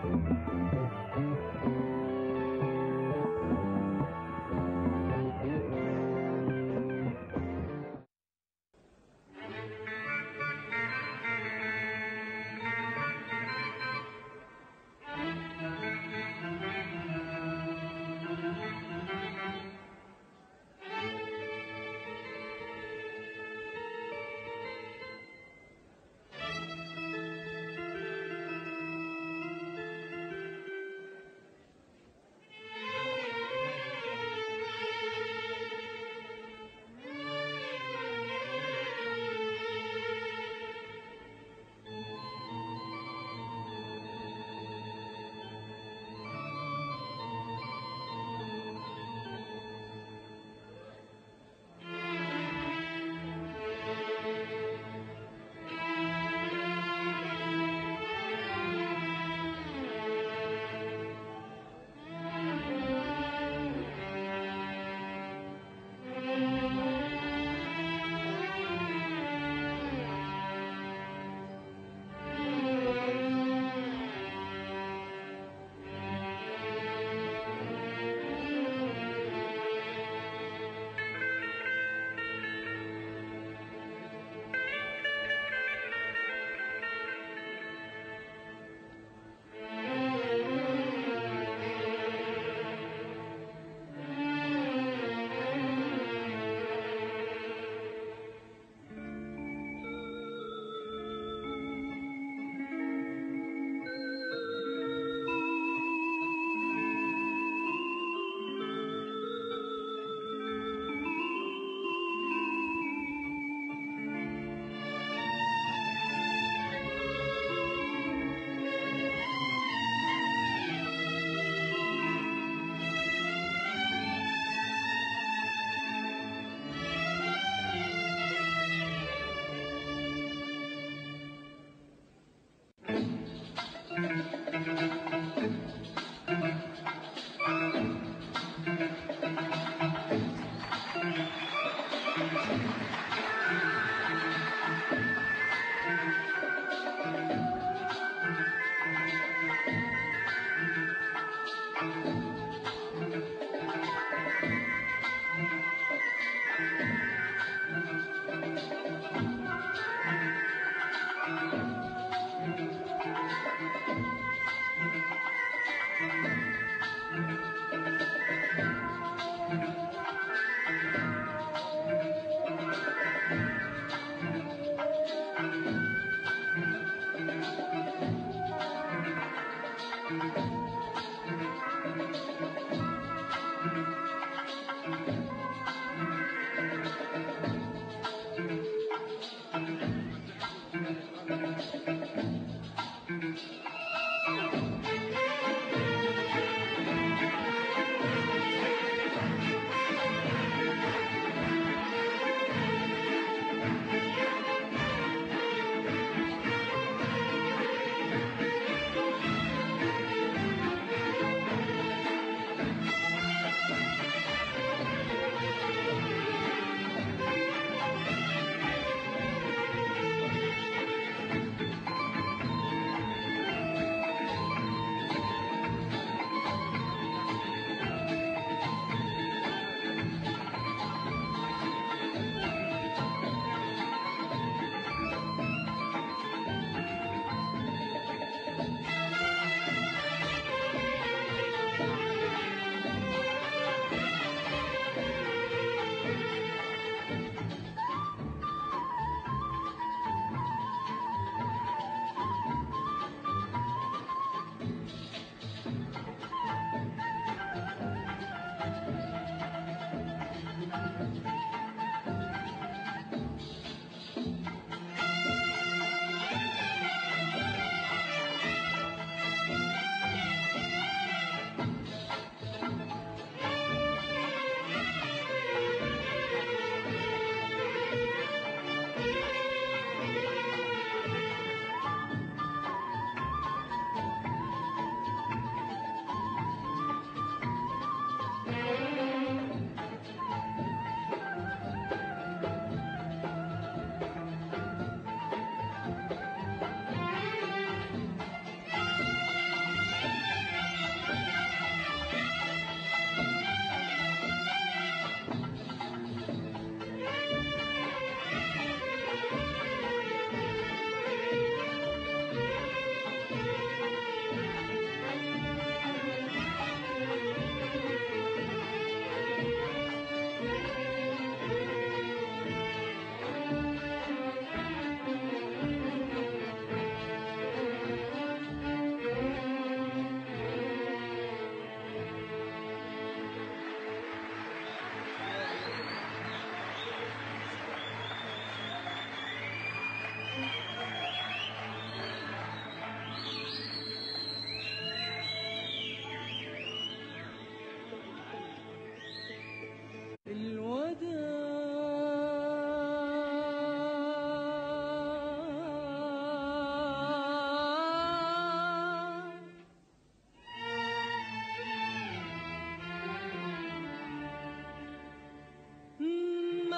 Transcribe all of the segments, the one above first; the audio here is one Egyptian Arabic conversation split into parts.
Thank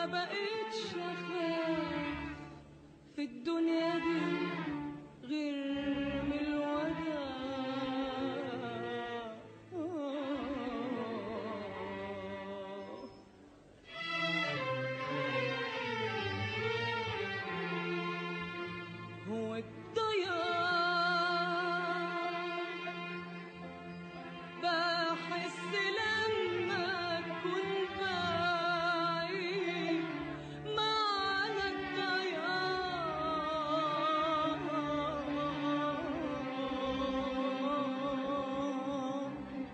بقيتش اخاف في الدنيا دي غير من الوداع هو الضياع بحس لما أكون بعيد معنى الضياع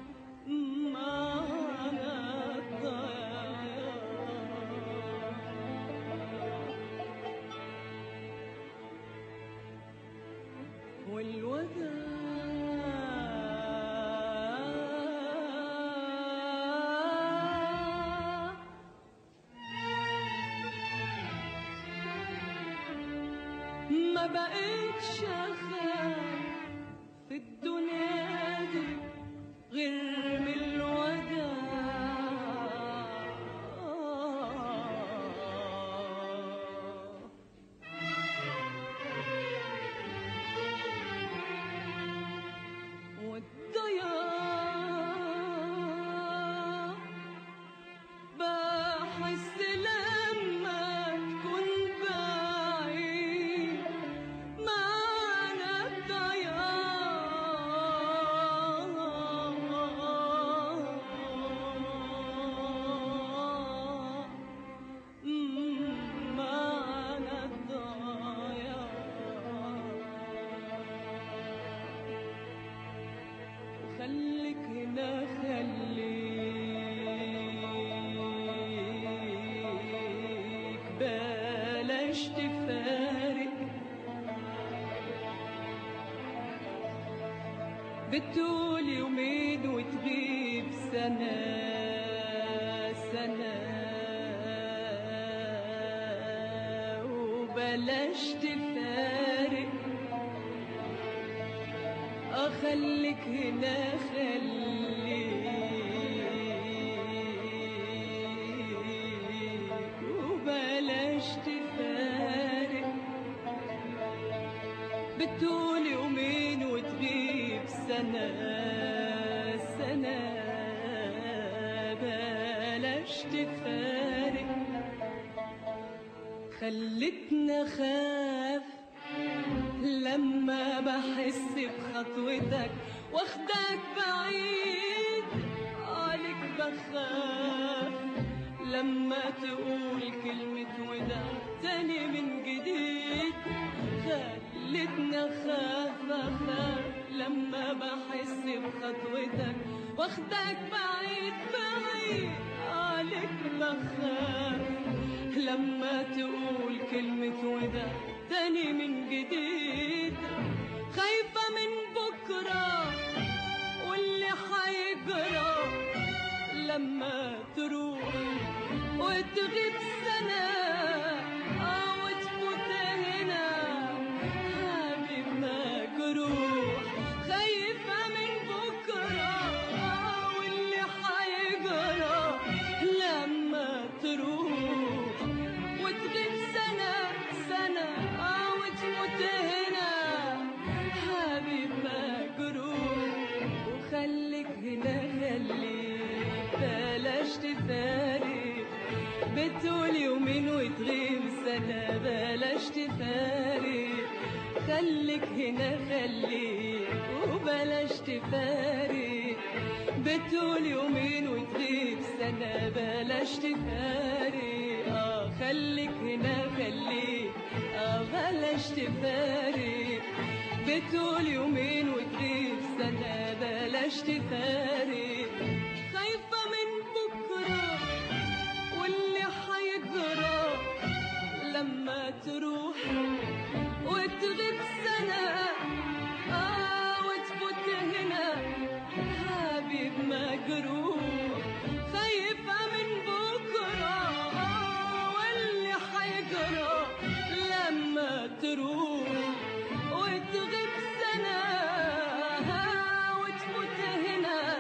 معنى الضياع والوداع ما بقيتش اخاف في الدنيا دي غير من الوداع والضياع بحس لما تكون بعيد معنى الضياع معنى الضياع خليك هنا خليك بلاش تفارق بتقول يومين وتغيب سنة سنة وبلاش تفارق أخليك هنا خليك وبلاش تفارق بتقول يومين وتغيب سنة سنة بلاش تفارق خلتنا خاف لما بحس بخطوتك واخدك بعيد عليك بخاف لما تقول كلمة وداع تاني من جديد خلتنا خاف أخاف لما بحس بخطوتك واخدك بعيد بعيد عليك بخاف لما تقول كلمة وداع تاني من جديد خايفة من بكرة واللي حيجرى لما تروح وتغيب سنة أو تفوت هنا حبيب مجروح خايفة من بكرة واللي حيجرى لما تروح وتغيب سنة سنة أو تموت هنا حبيب مجروح وخليك هنا خليك بلاش تفارق بتقول يومين وتغيب سنة بلاش تفارق خليك هنا خليك وبلاش تفارق بتقول يومين وتغيب سنة بلاش تفارق اه خليك هنا خليك اه بلاش تفارق بتقول يومين وتغيب سنة بلاش تفارق خايفة من بكرة واللي حيجرى لما تروح وتغيب سنة آه وتفوت هنا حبيب مجروح خايفة من بكرة آه واللي حيجرى لما تروح وتغيب سنة آه وتفوت هنا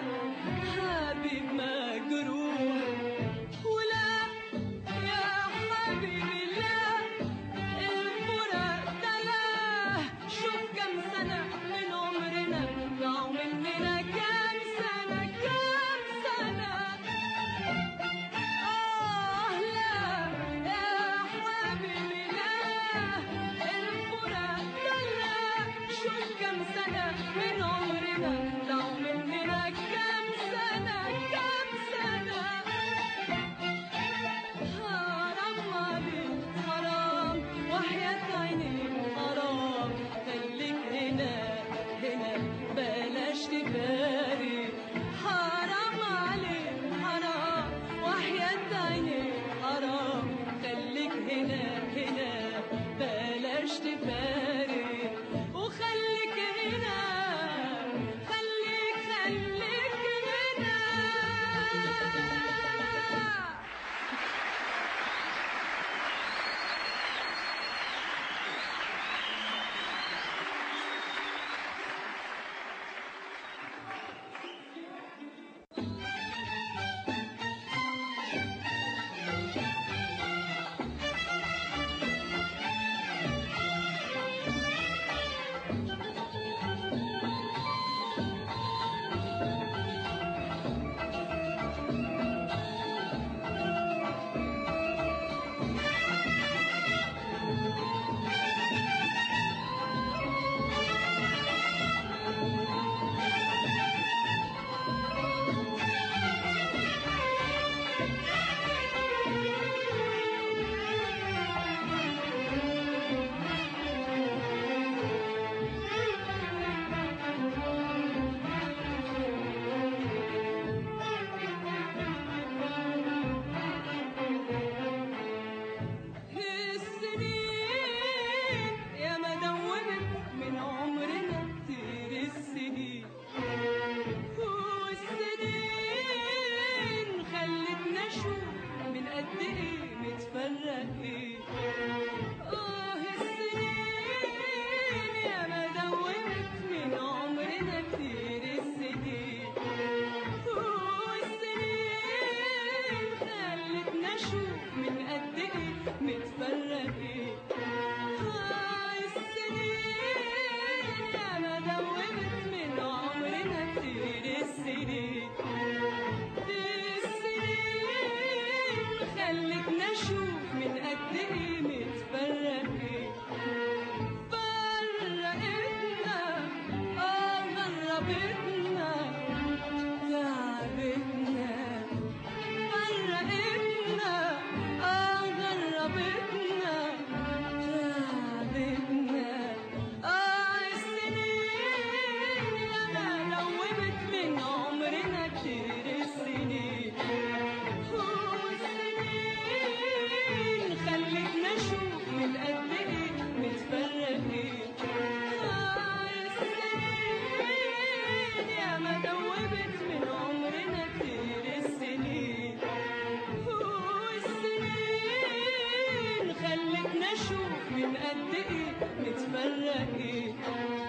فرقت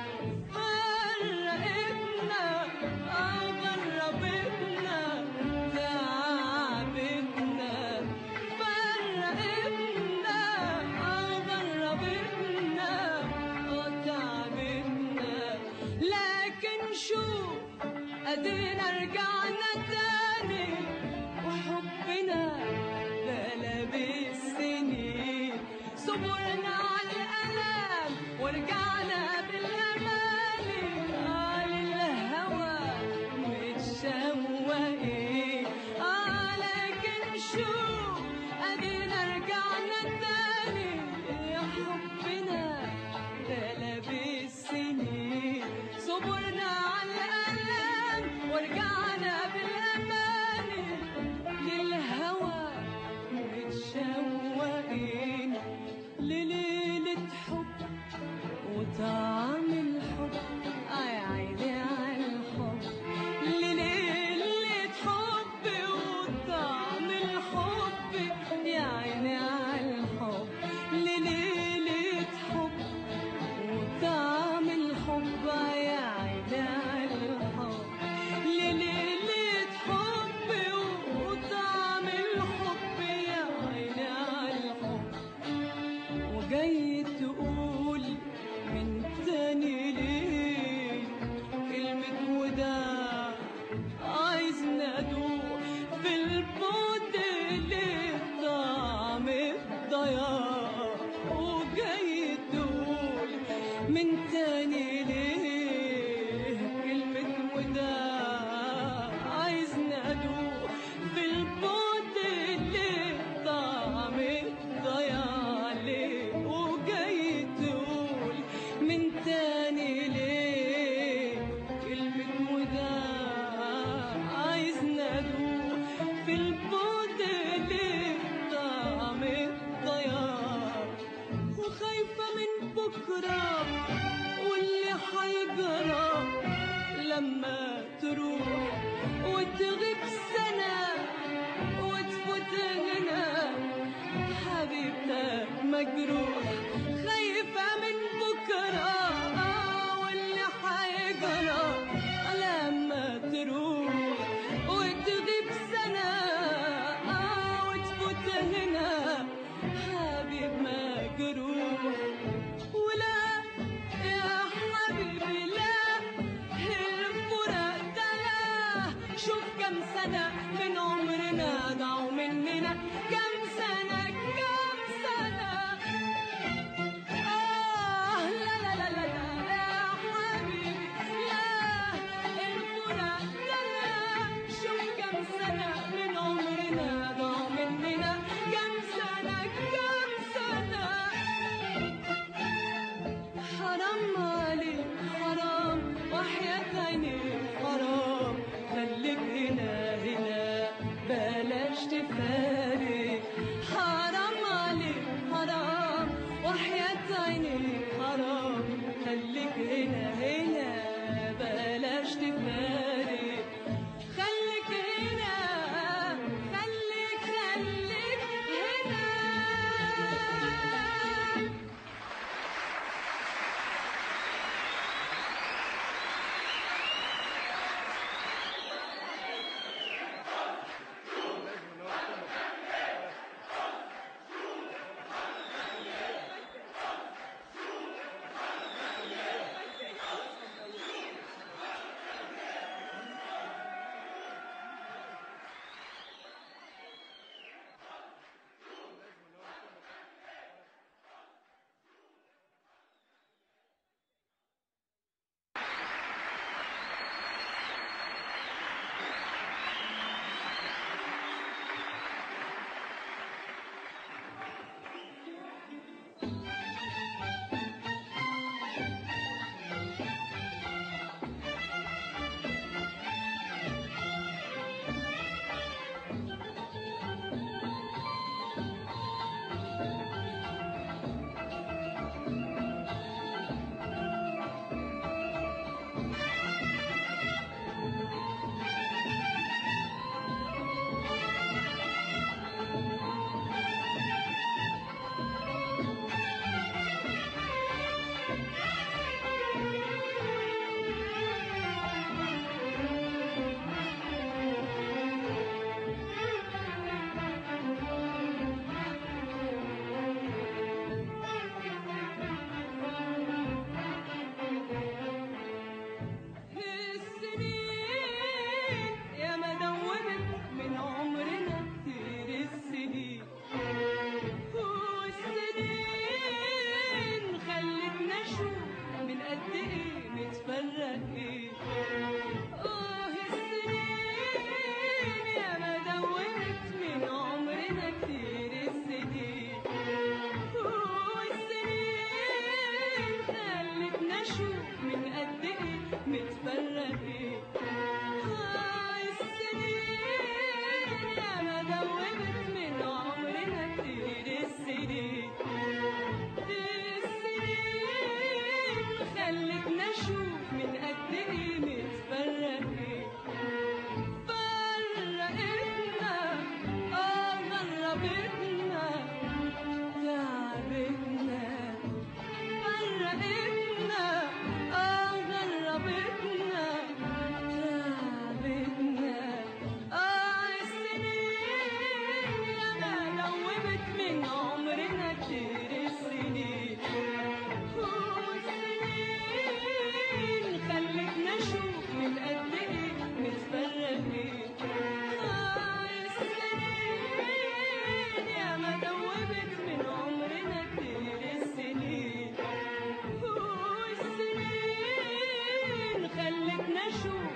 فرقتنا آه غربتنا تعبتنا فرقتنا آه غربتنا آه تعبتنا لكن شوف ادينا رجعنا تاني وحبنا بلا بالسنين صبرنا على الالم ورجعنا بالاماني قال الهوى متشوقين آه لكن شوف ادينا رجعنا تاني يا حبنا بلا بالسنين صبرنا على الألم ورجعنا بالأمان للهوى متشوقين لليلة حب وطعم الحب آه يا عيني على الحب لليلة حب وطعم الحب يا عيني على الحب لليلة حب وطعم الحب يا عيني على الحب لليلة حب وطعم الحب يا عيني على الحب وجاي تقول من تاني ليه كلمة وداع عايز ندوق في البعد ليه طعم الضياع وجاي تقول من تاني ليه كلمة وداع عايز ندوق في البعد ليه طعم الضياع ليه وجاي تقول من تاني ليه كلمة وداع عايز ندوق في البعد ليه طعم الضياع وخايفة من بكرة واللي حيجرى لما تروح وتغيب سنة وتفوت هنا حبيبتك مجروح خايفة من بكرة آه واللي حيجرى لما تروح وتغيب سنة آه وتفوت هنا حبيب مجروح ولا يا حبيبي لا الفراق ده لا شوف كم سنة من عمرنا ضاعوا مننا كم سنة كم سنة آه لا لا لا لا لا يا حبيبي لا الفراق ده لا شوف كم سنة من عمرنا ضاعوا مننا كم سنة كم سنة حرام عليك حرام وحياة عينيك حرام خليك هنا هنا بلاش تفارق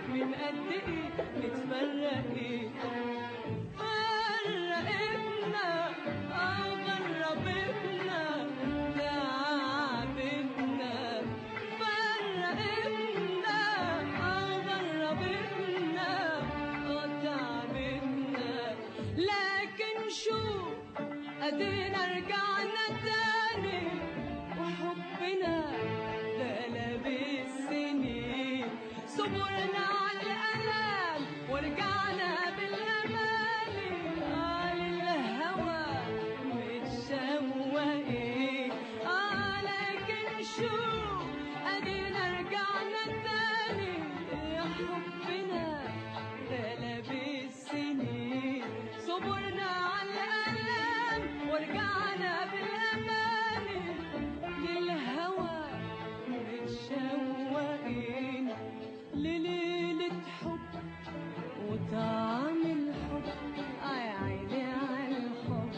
من قد ايه متفرقين فرقتنا اه غربتنا تعبتنا فرقتنا اه غربتنا اه تعبتنا لكن شو ادينا رجعنا تاني وحبنا بلا بالسنين صبرنا على الألم ورجعنا بالأماني آه للهوى متشوقين آه لكن شو أدينا رجعنا تاني يا حبنا بلا بالسنين صبرنا على الألم ورجعنا بالأماني للهوى متشوقين لليلة حب وطعم الحب آه يا عيني على الحب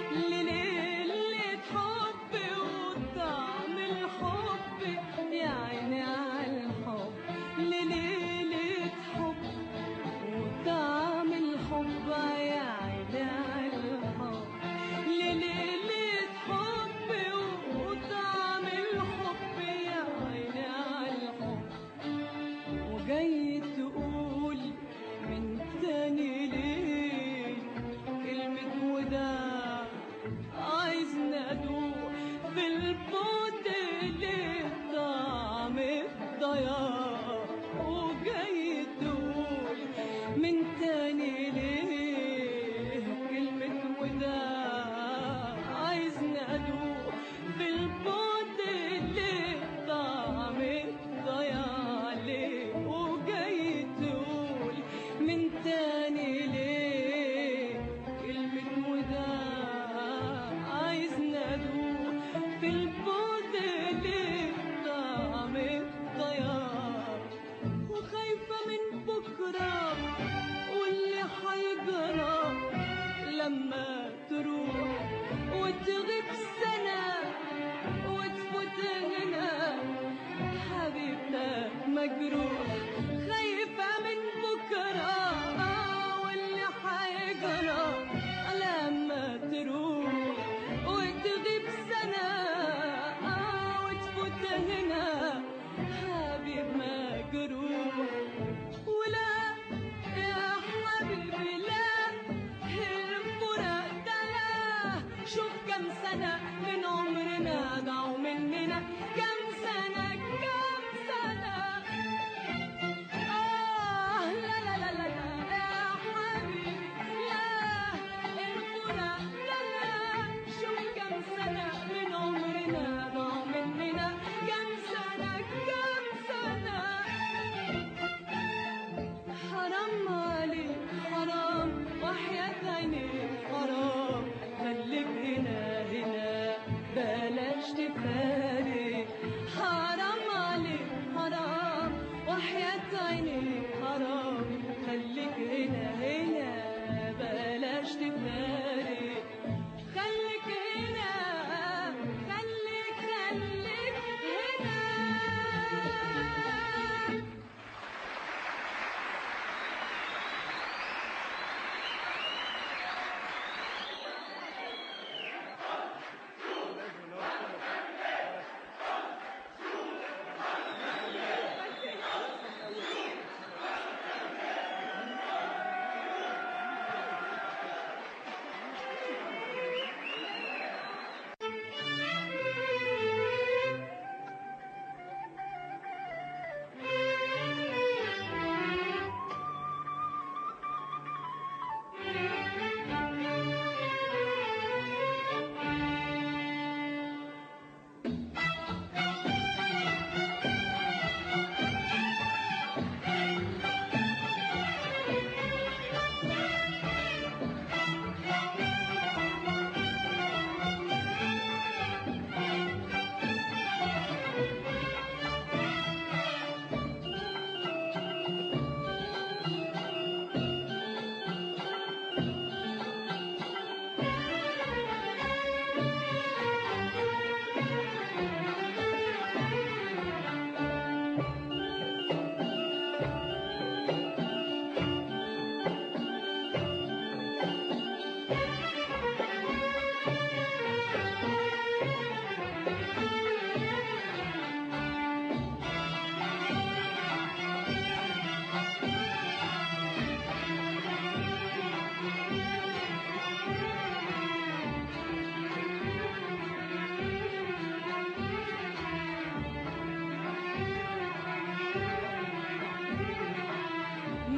لليلة حب وطعم الحب يا عيني على الحب لليلة حب وطعم الحب يا عيني على الحب لليلة حب وطعم الحب يا عيني على الحب وجاي تقول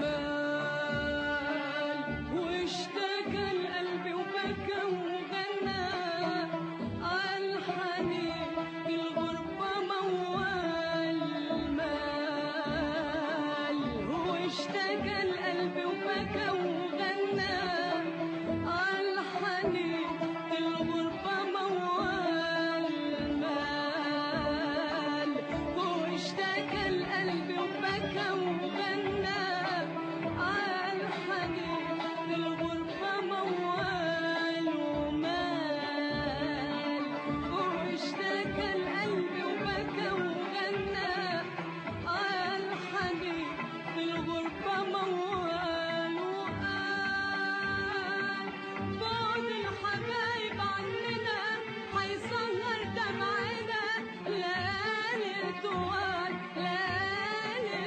مال واشتكى القلب وبكى وغنى عالحنين الغربة موال مال واشتكى القلب وبكى وغنى عالحنين الغربة موال مال واشتكى القلب وبكى وغنى عالحنين الغربة موال ومال واشتكى القلب وبكى وغنى عالحنين الغربة موال وقال بعد الحبايب عننا حيصغر دمعنا ليالي طوال ليالي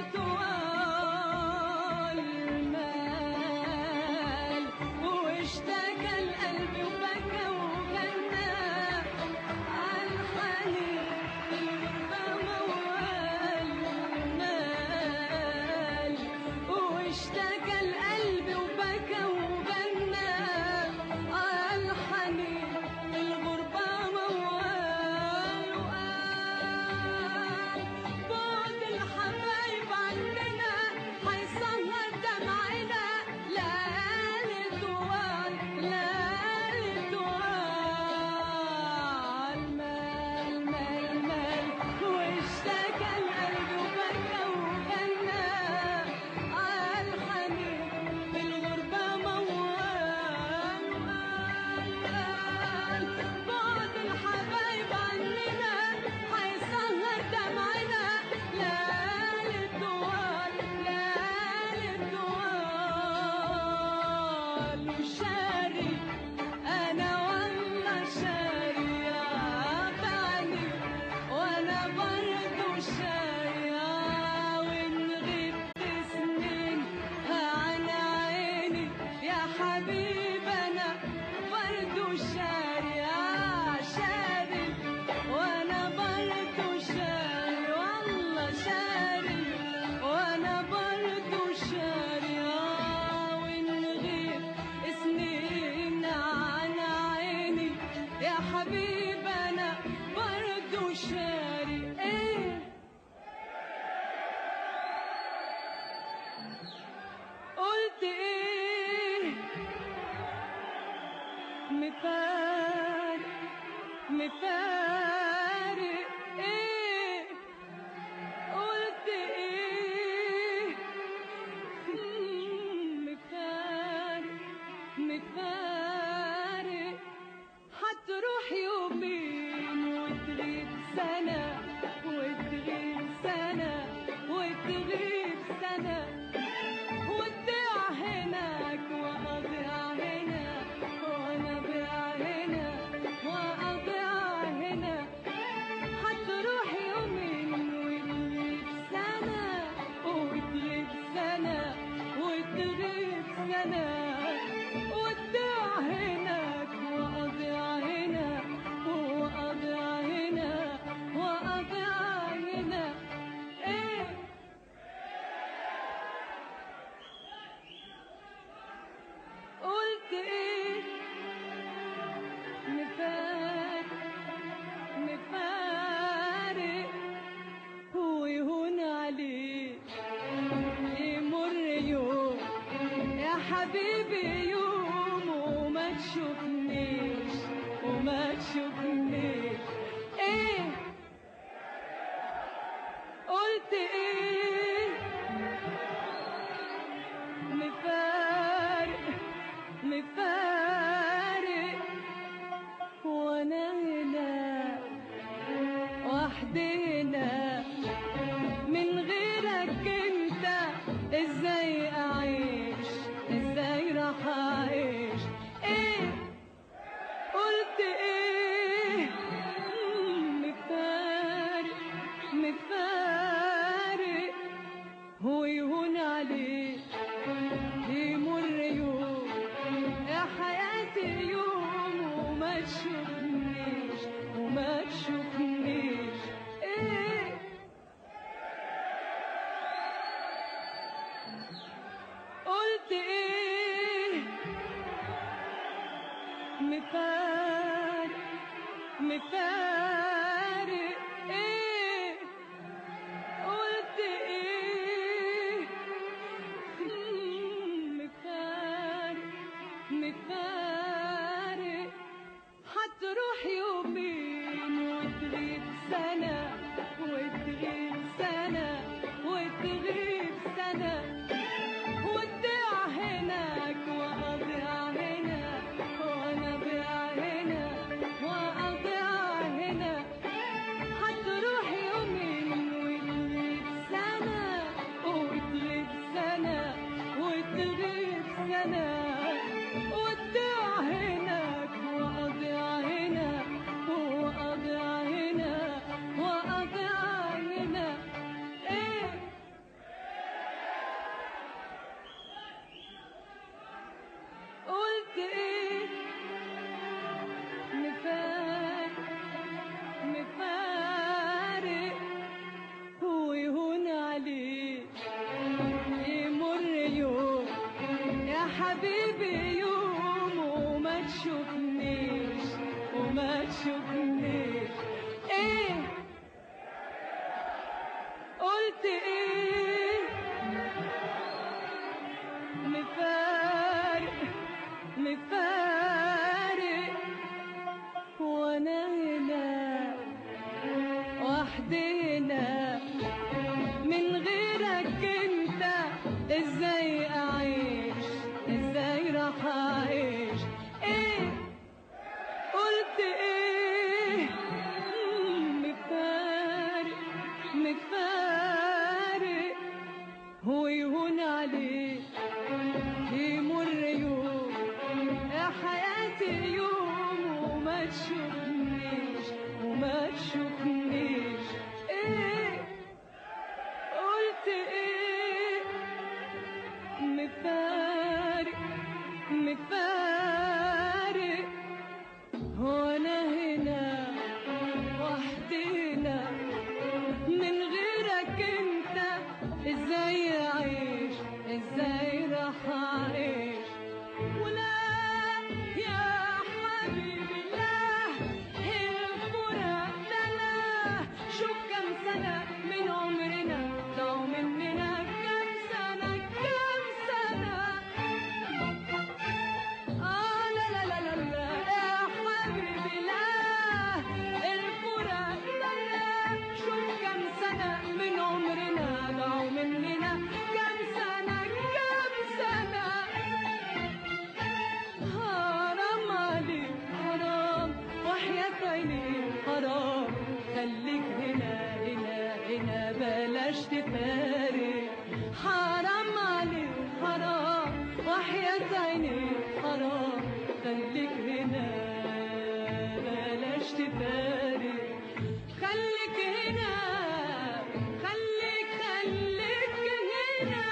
طوال المال واشتكى القلب وبكى وغنى عالحنين الغربة موال المال واشتكى القلب وبكى وغنى عالحنين الغربة موال وقال بعد الحبايب عننا حيصغر دمعنا ليالي طوال ليالي طوال مال مال مال واشتكى القلب وبكى وغنى عالحنين بالغربة موال وقال بعد الحبايب عننا حيصغر دمعنا ليالي طوال ليالي طوال وشاري انا والله شاري يا بعني وانا برضو شارية وان غبت سنين عن عيني يا حبيب انا برضو شارية شاري وانا برضو شاري والله شاري وانا برضو شارية وان غبت سنين عن عيني يا حبيب انا برضو شاري ايه قلت ايه مفارق مفارق ايه قلت ايه مم، مفارق مفارق هتروح يومين وتغيب سنة وتغيب سنة وتغيب سنة وتضيع هناك وأضيع هنا وأنا ضيع هنا وأضيع هنا هتروح يومين وتغيب سنة وتغيب سنة وتغيب سنة وتضيع هناك وأضيع هنا وأضيع هنا وأضيع هنا إيه قلت ايه مفارق مفارق ويهون عليك يمر يوم يا حبيبي يوم وما تشوفنيش وما تشوفنيش ايه قلت ايه مفارق مفارق وانا هنا وحدنا من غيرك انت ازاي اعيش ازاي راح اعيش ايه قلت ايه مم، مفارق مفارق هو يهون عليك مفارق مفارق ايه قلت ايه مم، مفارق مفارق هتروح يومين وتغيب سنة وتغيب سنة وتغيب سنة وتضيع هناك وأضيع هنا وأنا أضيع هنا وأضيع هنا هتروح يومين وتغيب سنة وتغيب سنة وتغيب سنة وتضيع هناك وأضيع هنا وأضيع هنا وأضيع هنا إيه قلت ايه مفارق مفارق ويهون عليك يمر يوم يا حبيبي يوم وما تشوفنيش وما تشوفنيش ايه قلت ايه مفارق مفارق وانا هنا وحدي هنا من غيرك انت ازاي اعيش ازاي راح اعيش ايه قلت ايه مم، مفارق مفارق هو يهون عليك يمر يوم يا حياتي يوم وما تشوفنيش وما تشوفنيش ايه قلت ايه مفارق مفارق وانا هنا وحدي هنا من غيرك انت ازاي اعيش ازاي راح اعيش ولا يا حبيبي لا الفراق لا لا شوف كم سنة من عمرنا ضاعوا مننا كم سنة كم سنة آه لا لا لا لا لا يا حبيبي لا الفراق لا لا شوف كم سنة من عمرنا ضاعوا مننا كم سنة كم سنة حرام عليك حرام وحياة عينيك حرام خليك هنا هنا هنا بلاش تفارق حرام عليك حرام وحياة عينيك حرام خليك هنا بلاش تفارق خليك هنا خليك خليك هنا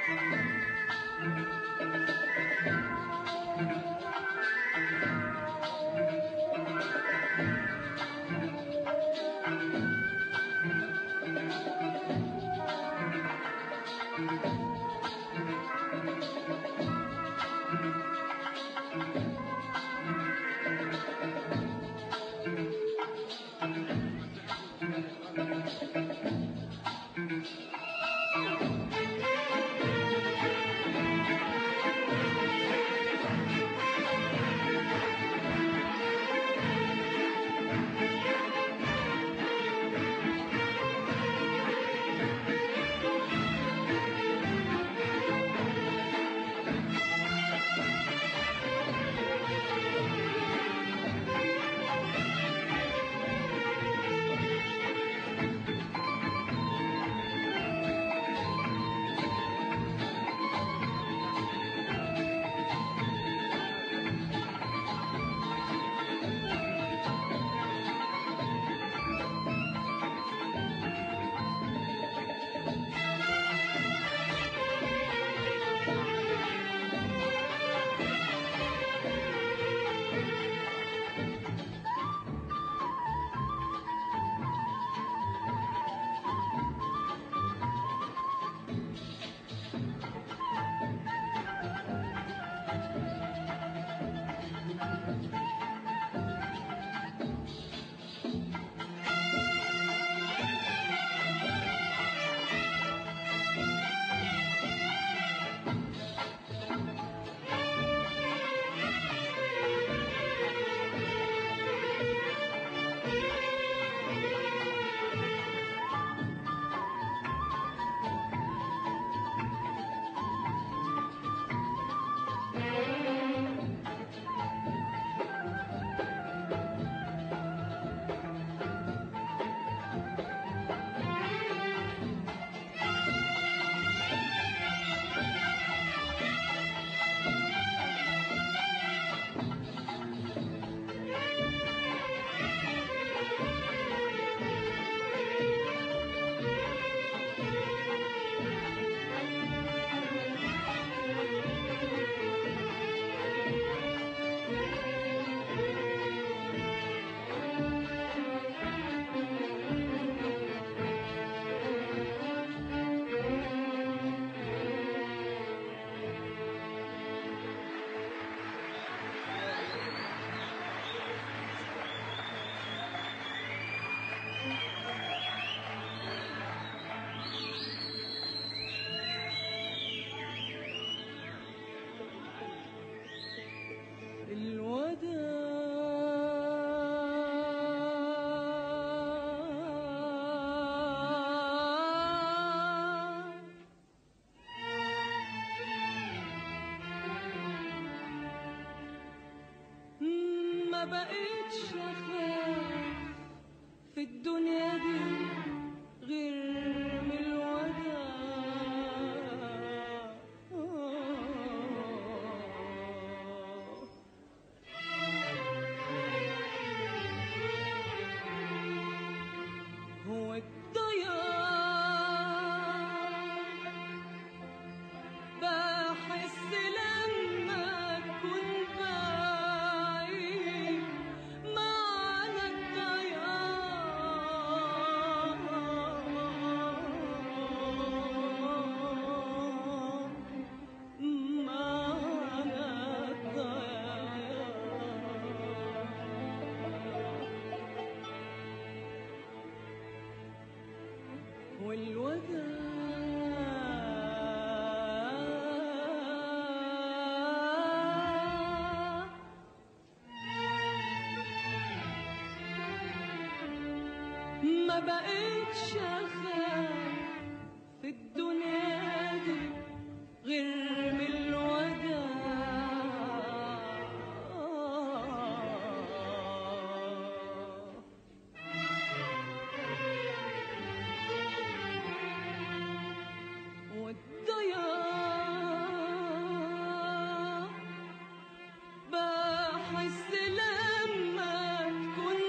ما بقيتش اخاف في الدنيا دي غير من الوداع هو الضياع بحس لما تكون بعيد معنى الضياع معنى الضياع والوداع ما بقيتش اخاف في الدنيا دي غير من الوداع والضياع بحس لما تكون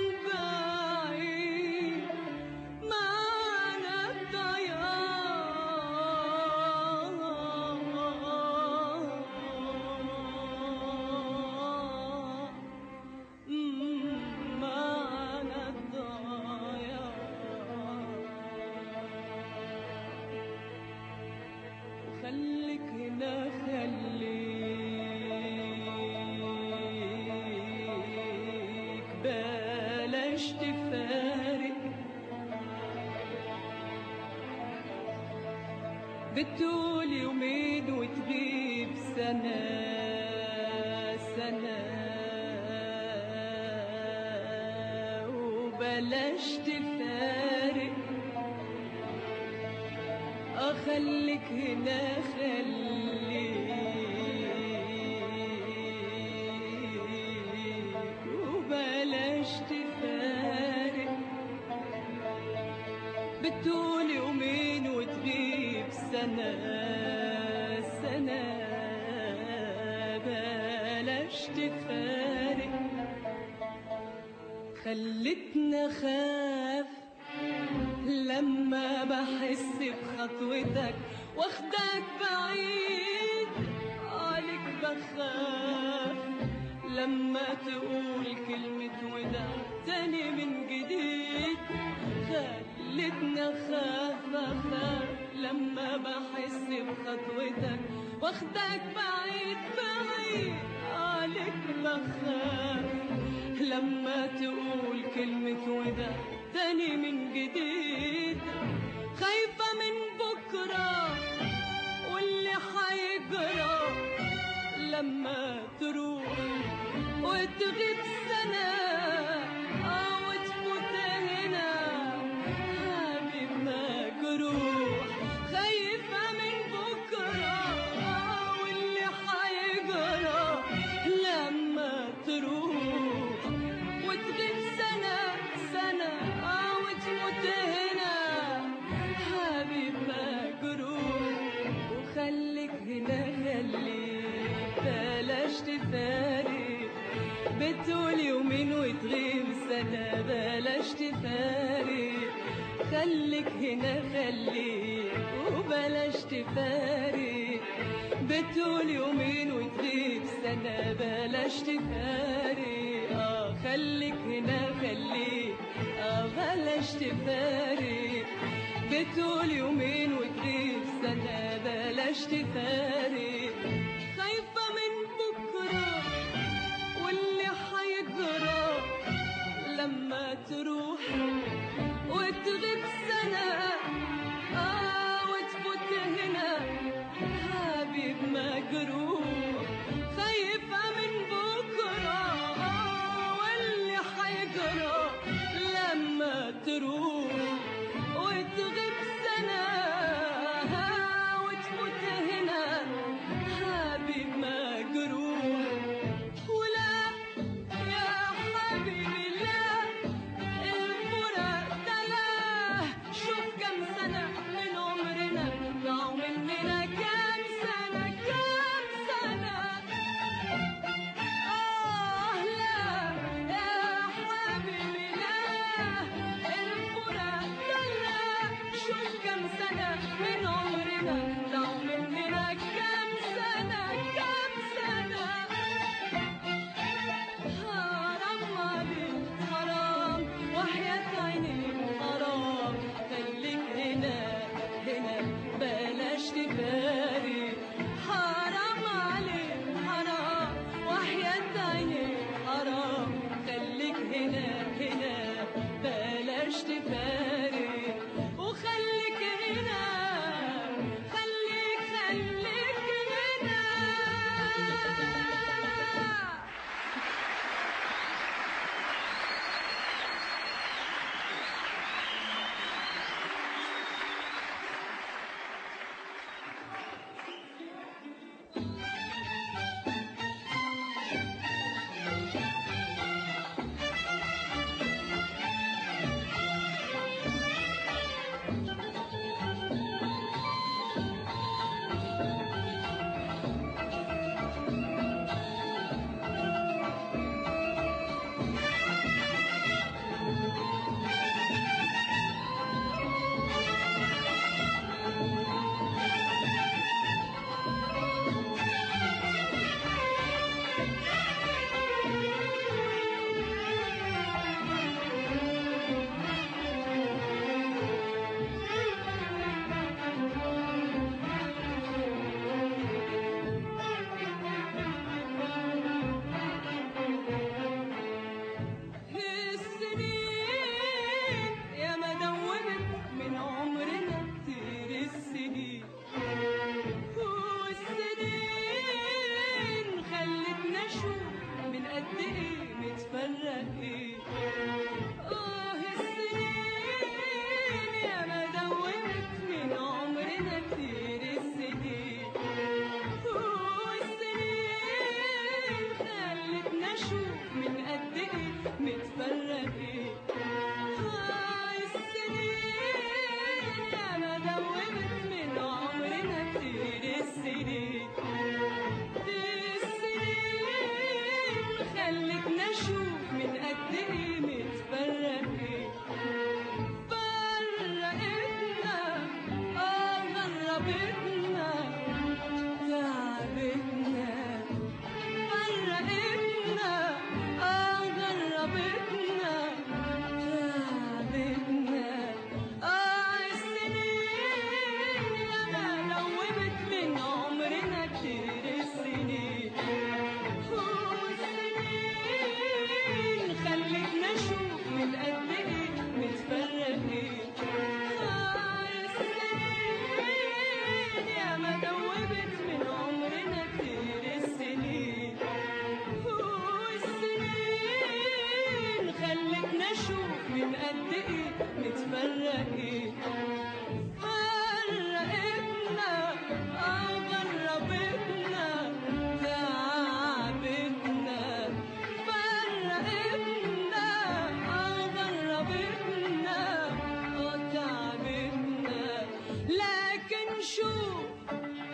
بعيد معنى الضياع خليك هنا خليك بلاش تفارق بتقول يومين وتغيب سنة سنة وبلاش تفارق أخليك هنا خليك وبلاش تفارق بتقول يومين وتغيب سنة سنة بلاش تفارق خلتنا خاف لما بحس بخطوتك واخدك بعيد عليك بخاف لما تقول كلمة وداع تاني من جديد خلتنا خاف أخاف لما بحس بخطوتك واخدك بعيد بعيد عليك بخاف لما تقول كلمة وداع تاني من جديد خايفة من بكرة واللي حيجرى لما تروح وتغيب سنة أو تفوت هنا حبيب مجروح خايفة من بكرة واللي حيجرى لما تروح وتغيب سنة سنة أو تموت هنا حبيب مجروح وخليك هنا خليك بلاش تفارق بتقول يومين وتغيب سنة بلاش تفارق خليك هنا خليك وبلاش تفارق بتقول يومين وتغيب سنة بلاش تفارق اه خليك هنا خليك اه بلاش تفارق بتقول يومين وتغيب سنة بلاش تفارق خايفة من بكرة واللي حيجرى لما تروح وتغيب سنة آه وتفوت هنا حبيب مجروح خايفة من بكرة آه واللي حيجرى لما تروح وتغيب سنة آه وتفوت هنا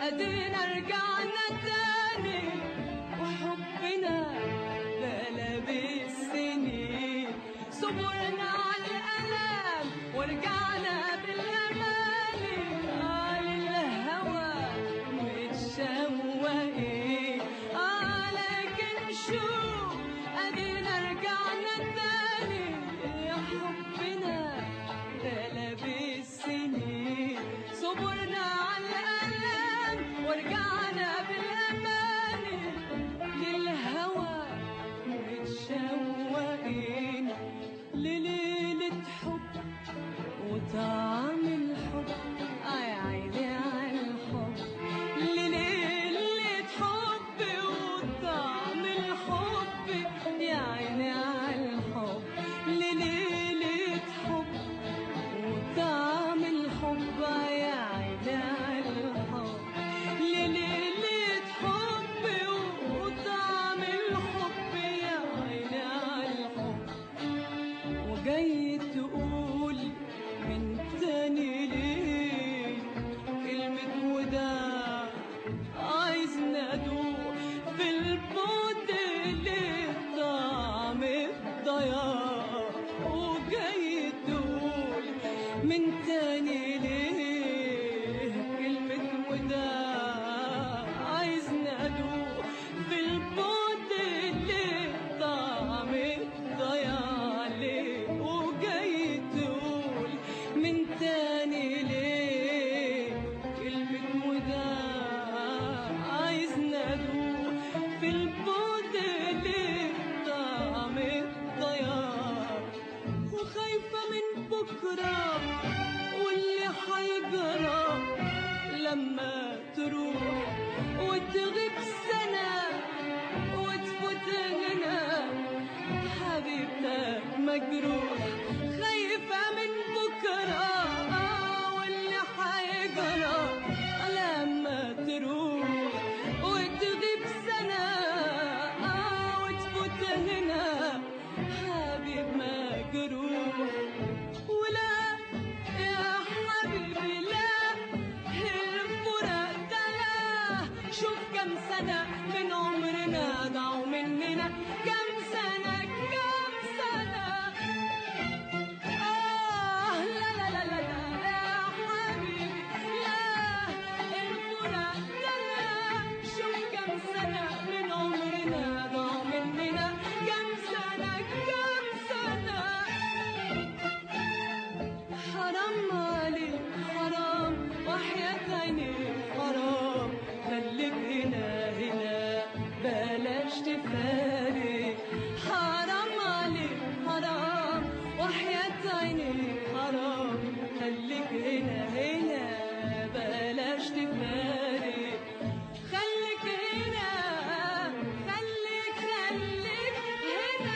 ادينا رجعنا تاني وحبنا بلا بالسنين صبرنا على الالام ورجعنا بالاماني قال الهوى متشوقين آه لكن شوف ادينا رجعنا تاني يا حبنا بلا بالسنين صبرنا على الالام ورجعنا بالاماني للهوى متشوقين لليلة حب وطعم الحب آه يا عيني على الحب لليلة حب وطعم الحب يا عيني على الحب لليلة حب وطعم الحب يا عيني على الحب لليلة حب وطعم الحب يا عيني على الحب وجاي تقول من تاني ليه كلمة وداع عايز ندوق في البعد ليه طعم الضياع وجاي تقول من تاني ليه كلمة وداع عايز ندوق في البعد ليه طعم الضياع ليه وجاي تقول من تاني ليه كلمة وداع عايز ندوق في البعد ليه طعم الضياع وخايفة من بكرة واللي حيجرى لما تروح وتغيب سنة وتفوت هنا حبيبتك مجروح خايفة من بكرة آه واللي حيجرى لما تروح وتغيب سنة آه وتفوت هنا حبيب مجروح ولا يا حبيبي لا الفراق ده لا شوف كم سنة من عمرنا ضاعوا مننا كم سنة كم سنة آه لا لا لا لا لا يا حبيبي لا الفراق ده لا شوف كم سنة من عمرنا ضاعوا مننا كم سنة كم سنة حرام عليك حرام وحياة عينيك حرام خليك هنا هنا بلاش تفارق حرام عليك حرام وحياة عينيك حرام خليك هنا هنا بلاش تفارق خليك هنا خليك خليك هنا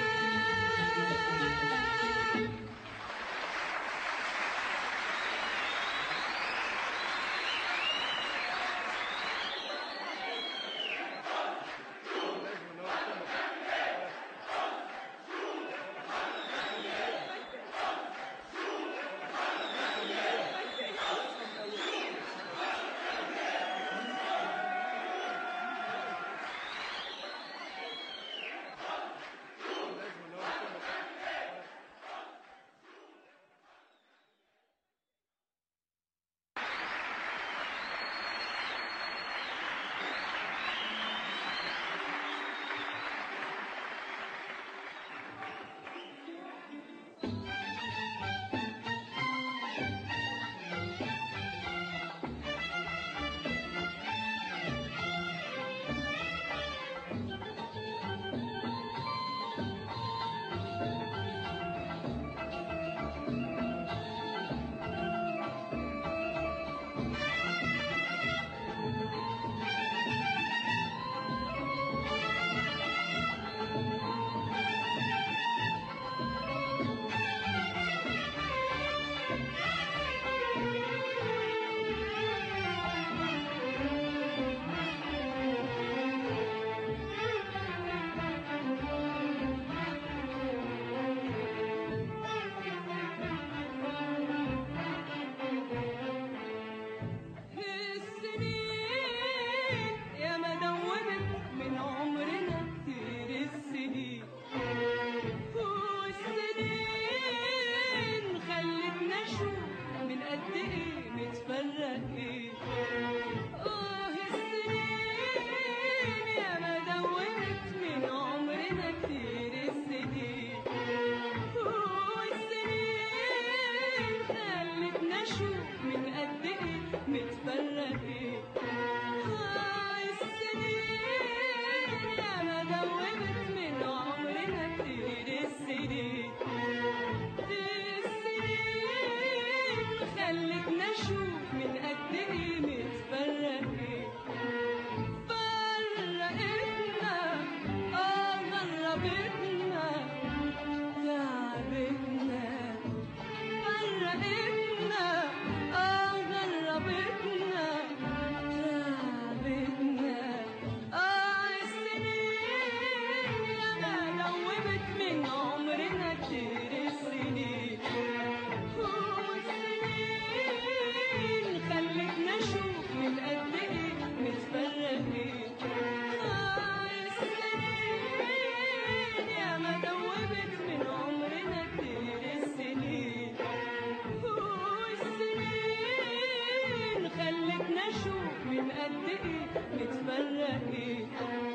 متفرقين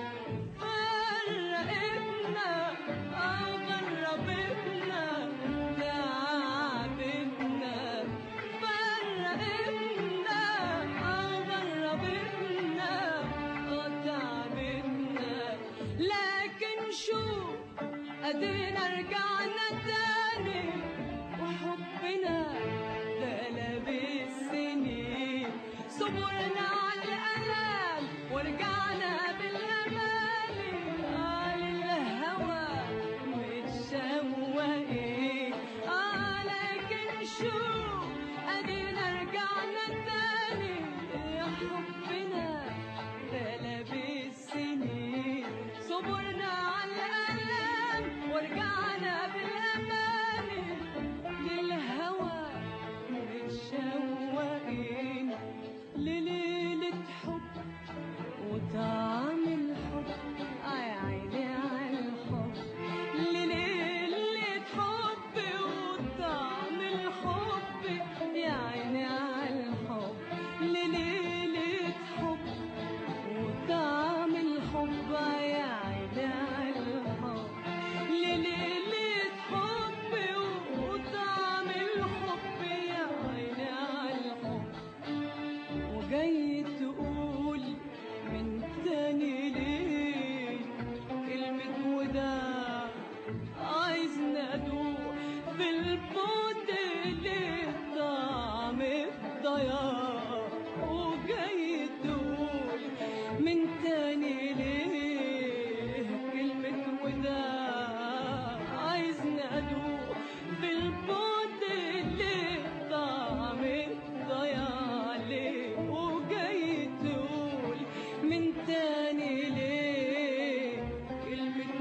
فرقتنا اه غربتنا تعبتنا فرقتنا اه غربتنا اه تعبتنا لكن شو ادينا رجعنا تاني وحبنا غلب السنين صبرنا على الألم ورجعنا بالأمل قال الهوى متشوقين آه لكن شو أدينا رجعنا تاني يا حبنا غلب السنين صبرنا على الألم ورجعنا بالأمان للهوى متشوقين لليلة حب وطعم الحب آه يا عيني على الحب لليلة حب وطعم الحب يا عيني على الحب لليلة حب وطعم الحب يا عيني على الحب لليلة حب وطعم الحب يا عيني على الحب وجاي تقول من تاني ليه كلمة وداع عايز ندوق في البعد ليه طعم الضياع وجاي تقول من تاني ليه كلمة وداع عايز ندوق في البعد ليه طعم الضياع ليه وجاي تقول من تاني ليه كلمة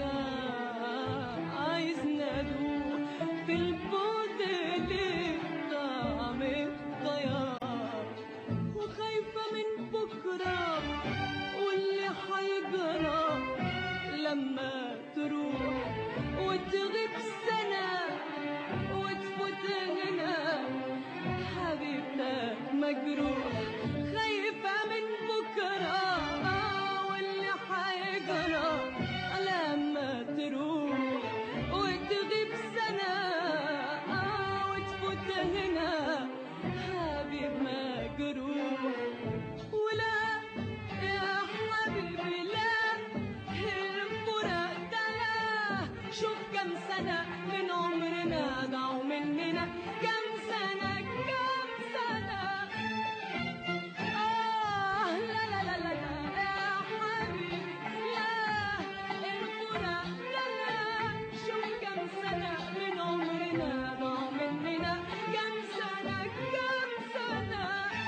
وداع عايز ندوق في البعد ليه طعم الضياع وخايفة من بكرة واللي حيجرى لما تروح وتغيب سنة وتفوت هنا حبيبنا مجروح خايفة من بكرة آه واللي حيجرى لما تروح وتغيب سنة آه وتفوت هنا حبيب مجروح ولا يا حبيبي لا الفراق ده لا شوف كم سنة من عمرنا ضاعوا مننا كم سنة كم سنة آه لا لا لا لا لا يا حبيبي لا الفراق لا لا شوف كم سنة من عمرنا ضاعوا مننا كم سنة كم سنة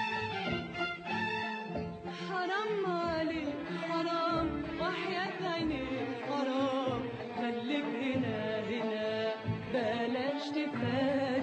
حرام عليك حرام وحياة عينيك حرام خليك هنا هنا بلاش تفارق